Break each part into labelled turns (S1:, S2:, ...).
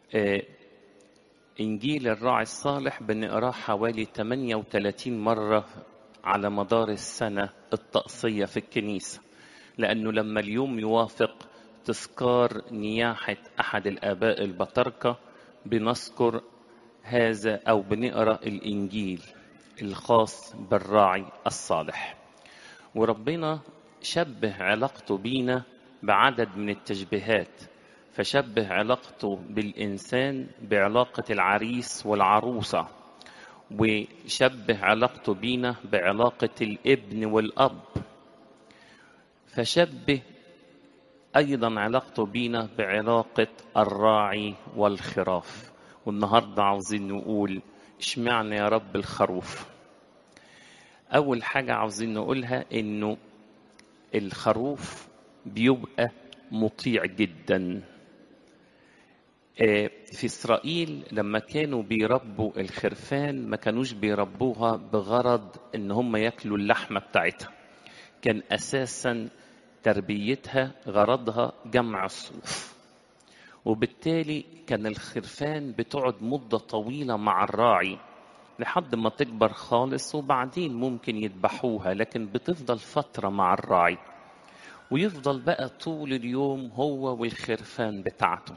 S1: آه، إنجيل الراعي الصالح بنقراه حوالي 38 مرة على مدار السنة الطقسية في الكنيسة لأنه لما اليوم يوافق تذكار نياحة أحد الآباء البطركة بنذكر هذا أو بنقرأ الإنجيل الخاص بالراعي الصالح وربنا شبه علاقته بينا بعدد من التشبيهات فشبه علاقته بالإنسان بعلاقة العريس والعروسة وشبه علاقته بينا بعلاقة الابن والأب فشبه أيضا علاقته بينا بعلاقة الراعي والخراف والنهاردة عاوزين نقول اشمعنى يا رب الخروف أول حاجة عاوزين نقولها إنه الخروف بيبقى مطيع جدا في إسرائيل لما كانوا بيربوا الخرفان ما كانوش بيربوها بغرض إن هم ياكلوا اللحمة بتاعتها كان أساسا تربيتها غرضها جمع الصوف وبالتالي كان الخرفان بتقعد مدة طويلة مع الراعي لحد ما تكبر خالص وبعدين ممكن يذبحوها لكن بتفضل فترة مع الراعي ويفضل بقى طول اليوم هو والخرفان بتاعته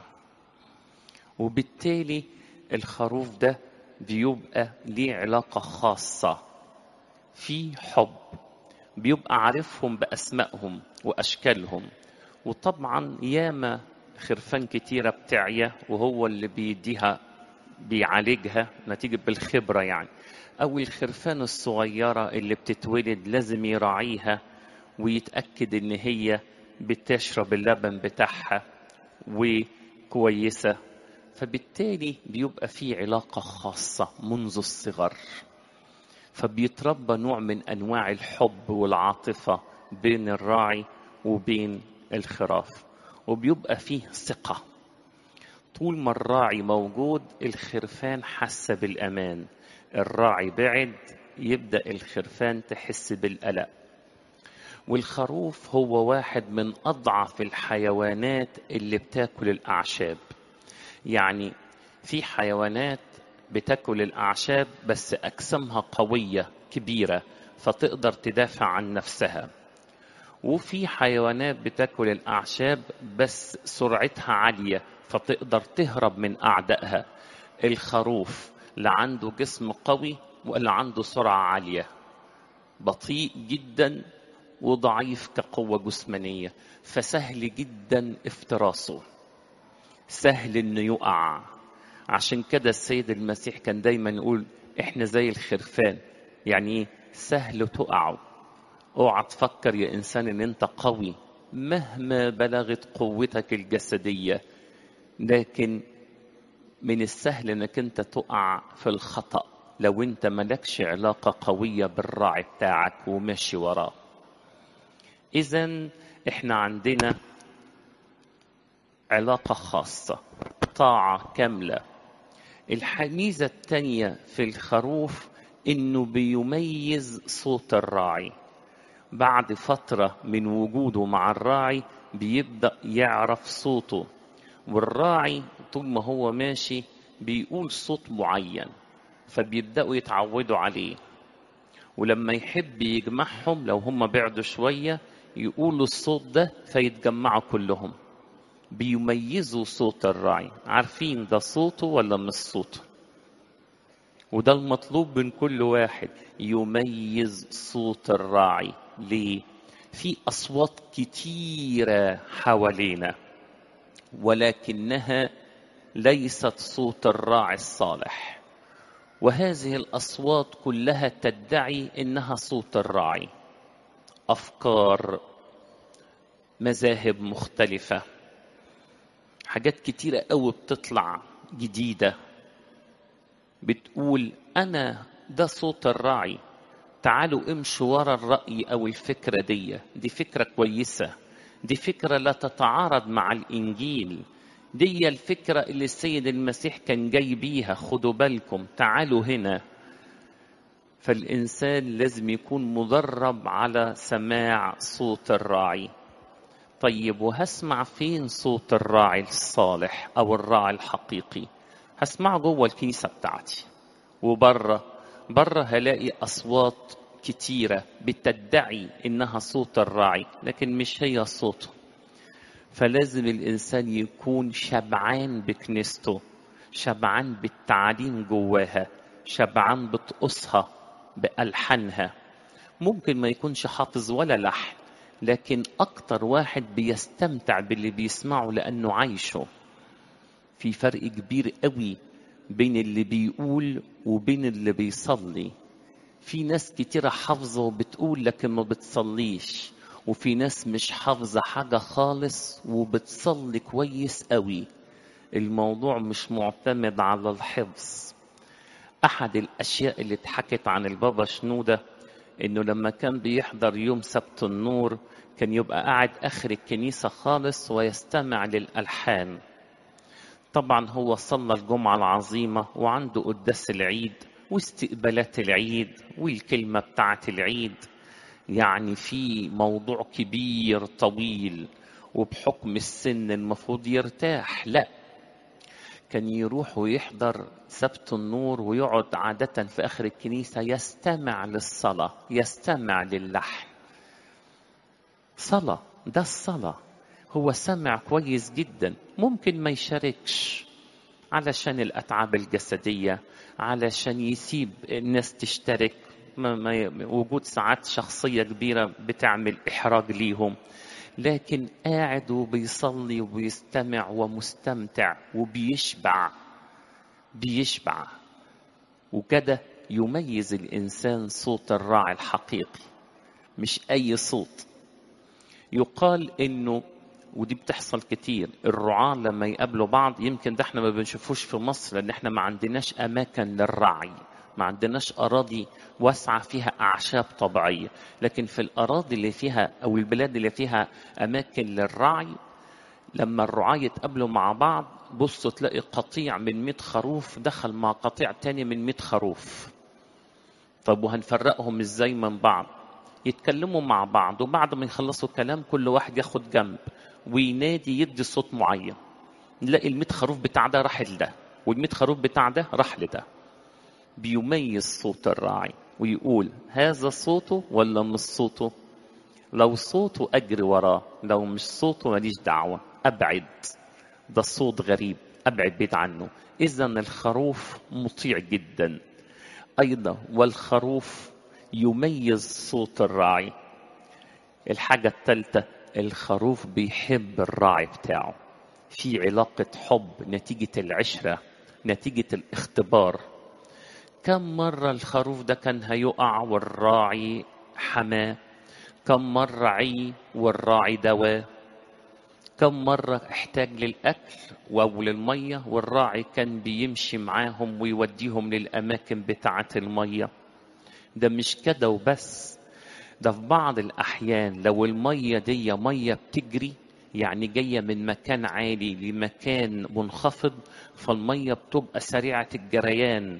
S1: وبالتالي الخروف ده بيبقى ليه علاقة خاصة في حب بيبقى عارفهم بأسمائهم وأشكالهم وطبعا ياما خرفان كتيرة بتعيا وهو اللي بيديها بيعالجها نتيجة بالخبرة يعني أو الخرفان الصغيرة اللي بتتولد لازم يراعيها ويتأكد إن هي بتشرب اللبن بتاعها وكويسة فبالتالي بيبقى في علاقة خاصة منذ الصغر فبيتربى نوع من أنواع الحب والعاطفة بين الراعي وبين الخراف وبيبقى فيه ثقة طول ما الراعي موجود الخرفان حاسة بالأمان الراعي بعد يبدأ الخرفان تحس بالقلق والخروف هو واحد من أضعف الحيوانات اللي بتاكل الأعشاب يعني في حيوانات بتاكل الأعشاب بس أجسامها قوية كبيرة فتقدر تدافع عن نفسها وفي حيوانات بتاكل الأعشاب بس سرعتها عالية فتقدر تهرب من أعدائها الخروف لا عنده جسم قوي ولا عنده سرعة عالية بطيء جدا وضعيف كقوة جسمانية فسهل جدا افتراسه سهل انه يقع عشان كده السيد المسيح كان دايما يقول احنا زي الخرفان يعني ايه سهل تقعوا اوعى تفكر يا انسان ان انت قوي مهما بلغت قوتك الجسديه لكن من السهل انك انت تقع في الخطا لو انت ملكش علاقه قويه بالراعي بتاعك وماشي وراه اذا احنا عندنا علاقه خاصه طاعه كامله الميزه الثانيه في الخروف انه بيميز صوت الراعي بعد فترة من وجوده مع الراعي بيبدأ يعرف صوته والراعي طول ما هو ماشي بيقول صوت معين فبيبدأوا يتعودوا عليه ولما يحب يجمعهم لو هم بعدوا شوية يقولوا الصوت ده فيتجمعوا كلهم بيميزوا صوت الراعي عارفين ده صوته ولا مش صوته وده المطلوب من كل واحد يميز صوت الراعي ليه في اصوات كتيره حوالينا ولكنها ليست صوت الراعي الصالح وهذه الاصوات كلها تدعي انها صوت الراعي افكار مذاهب مختلفه حاجات كتيره قوي بتطلع جديده بتقول انا ده صوت الراعي تعالوا امشوا ورا الرأي أو الفكرة دي دي فكرة كويسة دي فكرة لا تتعارض مع الإنجيل دي الفكرة اللي السيد المسيح كان جاي بيها خدوا بالكم تعالوا هنا فالإنسان لازم يكون مدرب على سماع صوت الراعي طيب وهسمع فين صوت الراعي الصالح او الراعي الحقيقي هسمعه جوه الكنيسه بتاعتي وبره بره هلاقي اصوات كتيره بتدعي انها صوت الراعي لكن مش هي صوته فلازم الانسان يكون شبعان بكنيسته شبعان بالتعليم جواها شبعان بطقوسها بألحانها ممكن ما يكونش حافظ ولا لحن لكن أكتر واحد بيستمتع باللي بيسمعه لأنه عايشه في فرق كبير قوي بين اللي بيقول وبين اللي بيصلي في ناس كتيرة حافظة وبتقول لكن ما بتصليش وفي ناس مش حافظة حاجة خالص وبتصلي كويس قوي الموضوع مش معتمد على الحفظ أحد الأشياء اللي اتحكت عن البابا شنودة إنه لما كان بيحضر يوم سبت النور كان يبقى قاعد آخر الكنيسة خالص ويستمع للألحان طبعا هو صلى الجمعة العظيمة وعنده قداس العيد واستقبالات العيد والكلمة بتاعة العيد يعني في موضوع كبير طويل وبحكم السن المفروض يرتاح لا كان يروح ويحضر سبت النور ويقعد عادة في آخر الكنيسة يستمع للصلاة يستمع للحن صلاة ده الصلاة هو سمع كويس جدا ممكن ما يشاركش علشان الأتعاب الجسدية علشان يسيب الناس تشترك ما ما وجود ساعات شخصية كبيرة بتعمل إحراج ليهم لكن قاعد وبيصلي وبيستمع ومستمتع وبيشبع بيشبع وكده يميز الإنسان صوت الراعي الحقيقي مش أي صوت يقال إنه ودي بتحصل كتير الرعاة لما يقابلوا بعض يمكن ده احنا ما بنشوفوش في مصر لأن احنا ما عندناش أماكن للرعي ما عندناش أراضي واسعة فيها أعشاب طبيعية لكن في الأراضي اللي فيها أو البلاد اللي فيها أماكن للرعي لما الرعاة يتقابلوا مع بعض بصوا تلاقي قطيع من 100 خروف دخل مع قطيع تاني من 100 خروف طب وهنفرقهم ازاي من بعض يتكلموا مع بعض وبعد ما يخلصوا كلام كل واحد ياخد جنب وينادي يدي صوت معين نلاقي ال 100 خروف بتاع ده راح لده وال 100 خروف بتاع ده راح لده بيميز صوت الراعي ويقول هذا صوته ولا مش صوته لو صوته أجري وراه لو مش صوته ماليش دعوة أبعد ده صوت غريب أبعد بيت عنه إذا الخروف مطيع جدا أيضا والخروف يميز صوت الراعي الحاجة الثالثة الخروف بيحب الراعي بتاعه في علاقة حب نتيجة العشرة نتيجة الاختبار كم مرة الخروف ده كان هيقع والراعي حماه كم مرة عي والراعي دواه كم مرة احتاج للأكل أو للمية والراعي كان بيمشي معاهم ويوديهم للأماكن بتاعة المية ده مش كده وبس ده في بعض الأحيان لو المية دي مية بتجري يعني جاية من مكان عالي لمكان منخفض فالمية بتبقى سريعة الجريان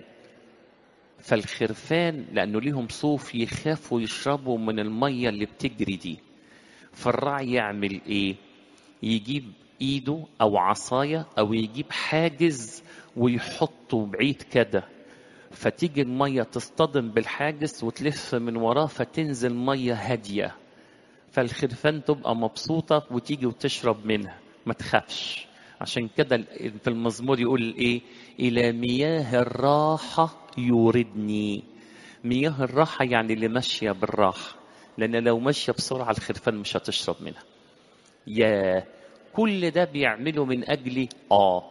S1: فالخرفان لأنه ليهم صوف يخافوا يشربوا من المية اللي بتجري دي فالراعي يعمل إيه؟ يجيب إيده أو عصاية أو يجيب حاجز ويحطه بعيد كده فتيجي المية تصطدم بالحاجز وتلف من وراه فتنزل مية هادية فالخرفان تبقى مبسوطة وتيجي وتشرب منها ما تخافش عشان كده في المزمور يقول ايه الى مياه الراحة يوردني مياه الراحة يعني اللي ماشية بالراحة لان لو ماشية بسرعة الخرفان مش هتشرب منها يا كل ده بيعمله من اجلي اه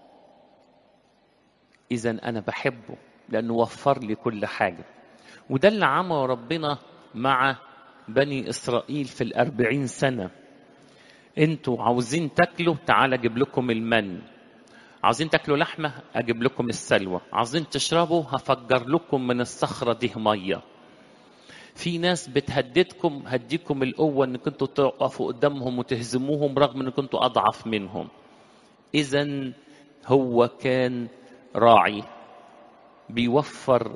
S1: اذا انا بحبه لانه وفر لي كل حاجة وده اللي عمله ربنا مع بني اسرائيل في الاربعين سنة انتوا عاوزين تاكلوا تعال اجيب لكم المن عاوزين تاكلوا لحمه اجيب لكم السلوى عاوزين تشربوا هفجر لكم من الصخره دي ميه في ناس بتهددكم هديكم القوه ان كنتوا تقفوا قدامهم وتهزموهم رغم ان كنتوا اضعف منهم اذا هو كان راعي بيوفر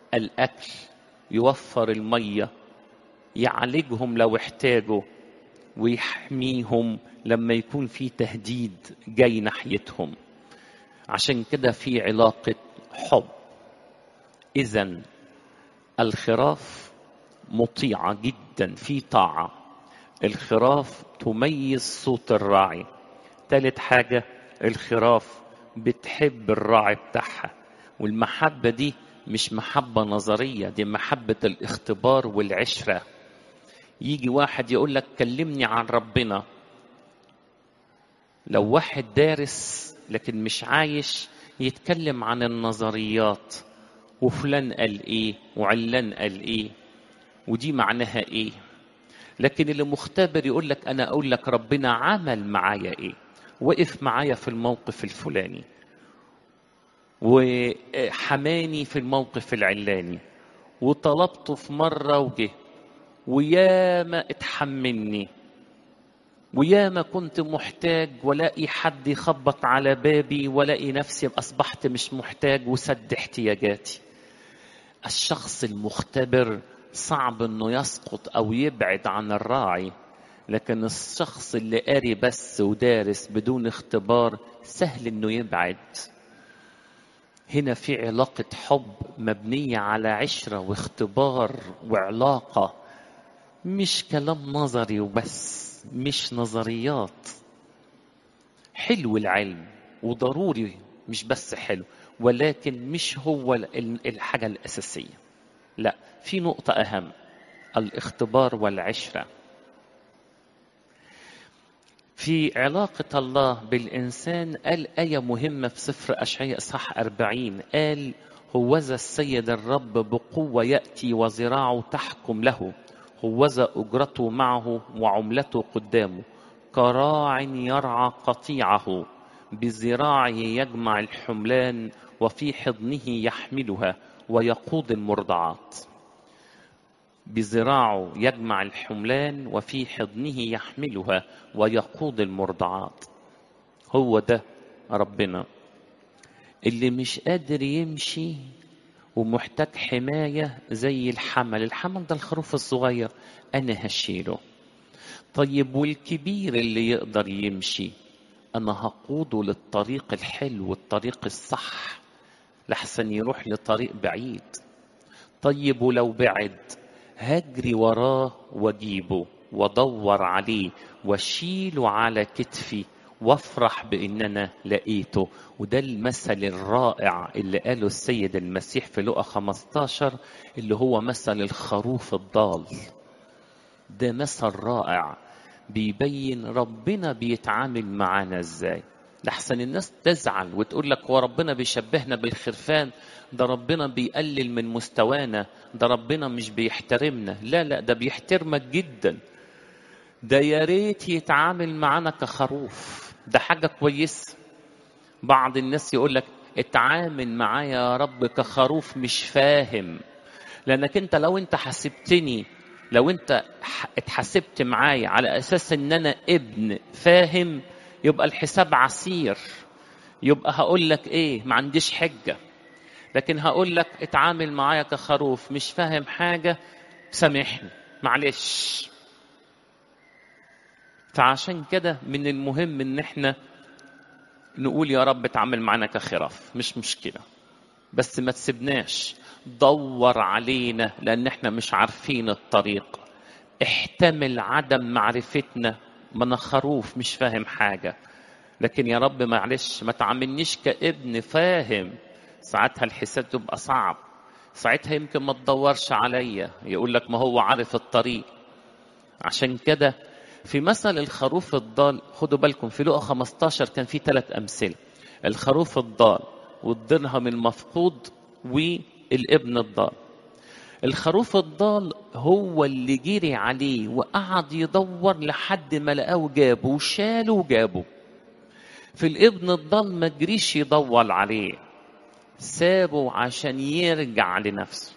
S1: الاكل يوفر الميه يعالجهم لو احتاجوا ويحميهم لما يكون في تهديد جاي ناحيتهم عشان كده في علاقة حب إذا الخراف مطيعة جدا في طاعة الخراف تميز صوت الراعي ثالث حاجة الخراف بتحب الراعي بتاعها والمحبة دي مش محبة نظرية دي محبة الاختبار والعشرة يجي واحد يقول لك كلمني عن ربنا لو واحد دارس لكن مش عايش يتكلم عن النظريات وفلان قال ايه وعلان قال ايه ودي معناها ايه لكن اللي مختبر يقول لك انا اقول لك ربنا عمل معايا ايه وقف معايا في الموقف الفلاني وحماني في الموقف العلاني وطلبته في مرة وجه وياما اتحملني وياما كنت محتاج ولاقي حد يخبط على بابي ولاقي نفسي أصبحت مش محتاج وسد احتياجاتي الشخص المختبر صعب انه يسقط او يبعد عن الراعي لكن الشخص اللي قاري بس ودارس بدون اختبار سهل انه يبعد هنا في علاقة حب مبنية على عشرة واختبار وعلاقة مش كلام نظري وبس مش نظريات حلو العلم وضروري مش بس حلو ولكن مش هو الحاجة الأساسية لا في نقطة أهم الاختبار والعشرة في علاقة الله بالإنسان قال آية مهمة في سفر أشعياء صح أربعين قال هوذا السيد الرب بقوة يأتي وذراعه تحكم له هوذا أجرته معه وعملته قدامه كراع يرعى قطيعه بذراعه يجمع الحملان وفي حضنه يحملها ويقود المرضعات بذراعه يجمع الحملان وفي حضنه يحملها ويقود المرضعات هو ده ربنا اللي مش قادر يمشي ومحتاج حماية زي الحمل الحمل ده الخروف الصغير أنا هشيله طيب والكبير اللي يقدر يمشي أنا هقوده للطريق الحلو والطريق الصح لحسن يروح لطريق بعيد طيب ولو بعد هجري وراه واجيبه وادور عليه واشيله على كتفي وافرح بان انا لقيته وده المثل الرائع اللي قاله السيد المسيح في لقا 15 اللي هو مثل الخروف الضال ده مثل رائع بيبين ربنا بيتعامل معانا ازاي لحسن الناس تزعل وتقول لك هو ربنا بيشبهنا بالخرفان ده ربنا بيقلل من مستوانا ده ربنا مش بيحترمنا لا لا ده بيحترمك جدا ده يا ريت يتعامل معانا كخروف ده حاجة كويسة بعض الناس يقول لك اتعامل معايا يا رب كخروف مش فاهم لانك انت لو انت حسبتني لو انت اتحسبت معايا على اساس ان انا ابن فاهم يبقى الحساب عسير يبقى هقول لك ايه ما عنديش حجه لكن هقول لك اتعامل معايا كخروف مش فاهم حاجه سامحني معلش فعشان كده من المهم ان احنا نقول يا رب اتعامل معانا كخراف مش مشكله بس ما تسيبناش دور علينا لان احنا مش عارفين الطريق احتمل عدم معرفتنا ما انا خروف مش فاهم حاجة لكن يا رب معلش ما تعاملنيش كابن فاهم ساعتها الحساب تبقى صعب ساعتها يمكن ما تدورش عليا يقول لك ما هو عارف الطريق عشان كده في مثل الخروف الضال خدوا بالكم في لقا 15 كان في ثلاث أمثلة الخروف الضال والدرهم المفقود والابن الضال الخروف الضال هو اللي جري عليه وقعد يدور لحد ما لقاه جابه وشاله وجابه في الابن الضال ما جريش يدور عليه سابه عشان يرجع لنفسه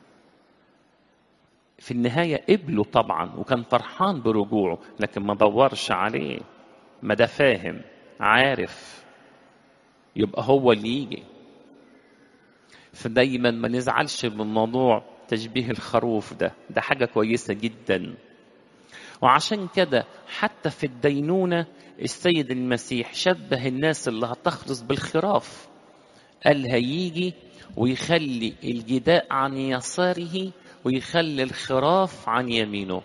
S1: في النهاية قبله طبعا وكان فرحان برجوعه لكن ما دورش عليه ما ده فاهم عارف يبقى هو اللي يجي فدايما ما نزعلش من موضوع تشبيه الخروف ده ده حاجة كويسة جدا وعشان كده حتى في الدينونة السيد المسيح شبه الناس اللي هتخلص بالخراف قال هيجي ويخلي الجداء عن يساره ويخلي الخراف عن يمينه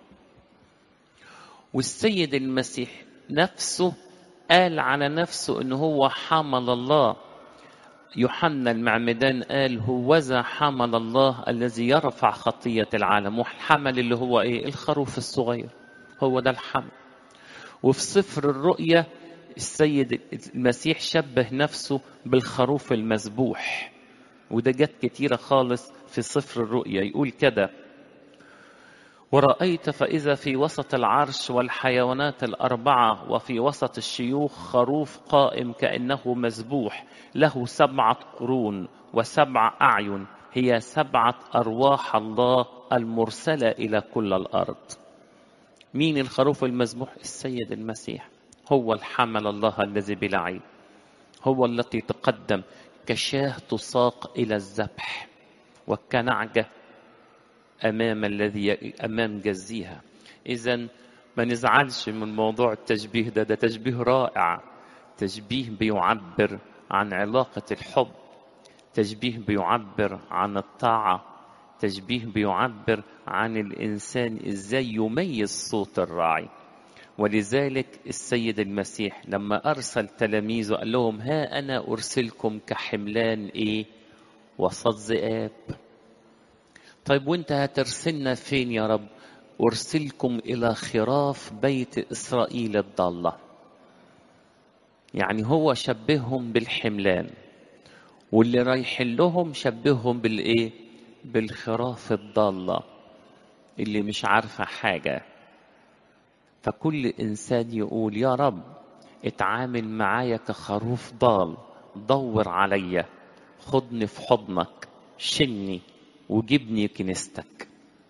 S1: والسيد المسيح نفسه قال على نفسه ان هو حمل الله يوحنا المعمدان قال هوذا حمل الله الذي يرفع خطية العالم والحمل اللي هو ايه الخروف الصغير هو ده الحمل وفي سفر الرؤيا السيد المسيح شبه نفسه بالخروف المذبوح وده جت كتيرة خالص في سفر الرؤيا يقول كده ورأيت فإذا في وسط العرش والحيوانات الأربعة وفي وسط الشيوخ خروف قائم كأنه مذبوح له سبعة قرون وسبع أعين هي سبعة أرواح الله المرسلة إلى كل الأرض مين الخروف المذبوح السيد المسيح هو الحمل الله الذي بلا عيب هو التي تقدم كشاه تساق إلى الذبح وكنعجة أمام الذي أمام جزيها إذا ما نزعلش من موضوع التشبيه ده ده تشبيه رائع تشبيه بيعبر عن علاقة الحب تشبيه بيعبر عن الطاعة تشبيه بيعبر عن الإنسان إزاي يميز صوت الراعي ولذلك السيد المسيح لما أرسل تلاميذه قال لهم ها أنا أرسلكم كحملان إيه وسط ذئاب طيب وانت هترسلنا فين يا رب أرسلكم إلى خراف بيت إسرائيل الضالة يعني هو شبههم بالحملان واللي رايحين لهم شبههم بالإيه بالخراف الضالة اللي مش عارفة حاجة فكل إنسان يقول يا رب اتعامل معايا كخروف ضال دور عليا خدني في حضنك شلني وجبني كنيستك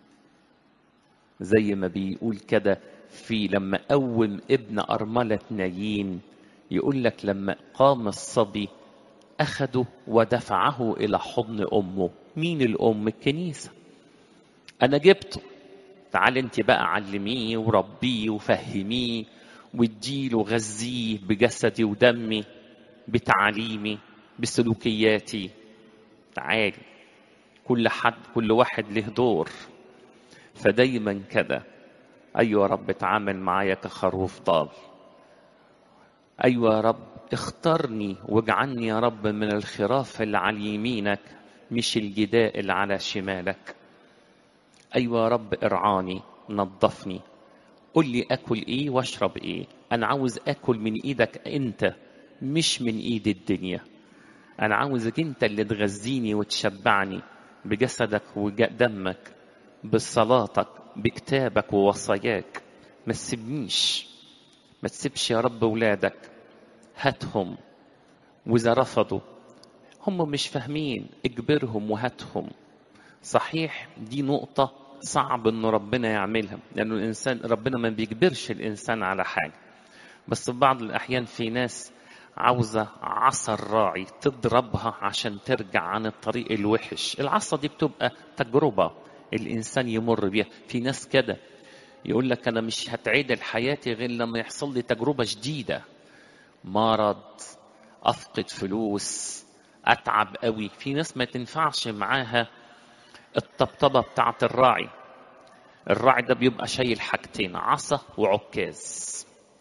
S1: زي ما بيقول كده في لما قوم ابن أرملة نايين يقول لك لما قام الصبي أخده ودفعه إلى حضن أمه مين الأم الكنيسة أنا جبته تعال انت بقى علميه وربيه وفهميه واديله غذيه بجسدي ودمي بتعليمي بسلوكياتي تعالي كل حد كل واحد له دور فدايما كده ايوه يا رب اتعامل معايا كخروف ضال ايوه يا رب اختارني واجعلني يا رب من الخراف اللي على يمينك مش الجداء اللي على شمالك ايوه يا رب ارعاني نظفني قل لي اكل ايه واشرب ايه انا عاوز اكل من ايدك انت مش من ايد الدنيا انا عاوزك انت اللي تغذيني وتشبعني بجسدك ودمك بصلاتك بكتابك ووصاياك ما تسيبنيش ما تسيبش يا رب ولادك هاتهم واذا رفضوا هم مش فاهمين اجبرهم وهاتهم صحيح دي نقطة صعب انه ربنا يعملها لانه الانسان ربنا ما بيجبرش الانسان على حاجة بس في بعض الاحيان في ناس عاوزة عصا الراعي تضربها عشان ترجع عن الطريق الوحش العصا دي بتبقى تجربة الإنسان يمر بيها في ناس كده يقول لك أنا مش هتعيد حياتي غير لما يحصل لي تجربة جديدة مرض أفقد فلوس أتعب قوي في ناس ما تنفعش معاها الطبطبة بتاعة الراعي الراعي ده بيبقى شايل حاجتين عصا وعكاز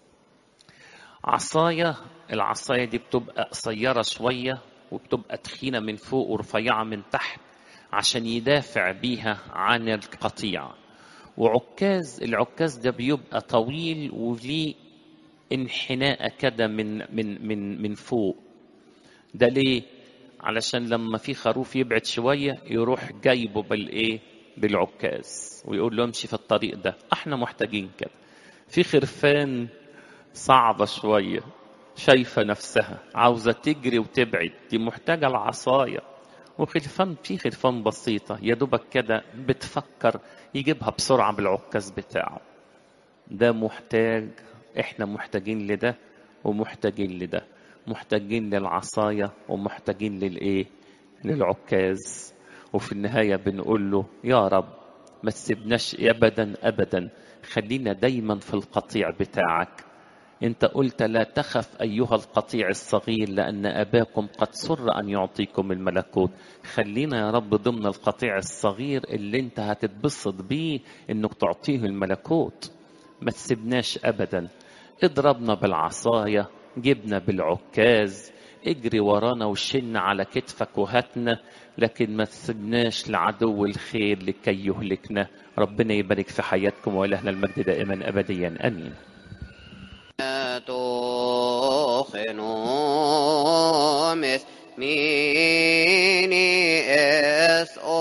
S1: عصاية العصاية دي بتبقى قصيرة شوية وبتبقى تخينة من فوق ورفيعة من تحت عشان يدافع بيها عن القطيع وعكاز العكاز ده بيبقى طويل وليه انحناء كده من من من من فوق ده ليه علشان لما في خروف يبعد شوية يروح جايبه بالايه بالعكاز ويقول له امشي في الطريق ده احنا محتاجين كده في خرفان صعبة شوية شايفة نفسها عاوزة تجري وتبعد دي محتاجة العصاية وخلفان في خلفان بسيطة يا دوبك كده بتفكر يجيبها بسرعة بالعكاز بتاعه ده محتاج احنا محتاجين لده ومحتاجين لده محتاجين للعصاية ومحتاجين للايه للعكاز وفي النهاية بنقول له يا رب ما تسيبناش ابدا ابدا خلينا دايما في القطيع بتاعك انت قلت لا تخف ايها القطيع الصغير لان اباكم قد سر ان يعطيكم الملكوت خلينا يا رب ضمن القطيع الصغير اللي انت هتتبسط بيه انك تعطيه الملكوت ما تسيبناش ابدا اضربنا بالعصايه جبنا بالعكاز اجري ورانا وشن على كتفك وهاتنا لكن ما تسيبناش لعدو الخير لكي يهلكنا ربنا يبارك في حياتكم ولهنا المجد دائما ابديا امين
S2: تخنو مثمي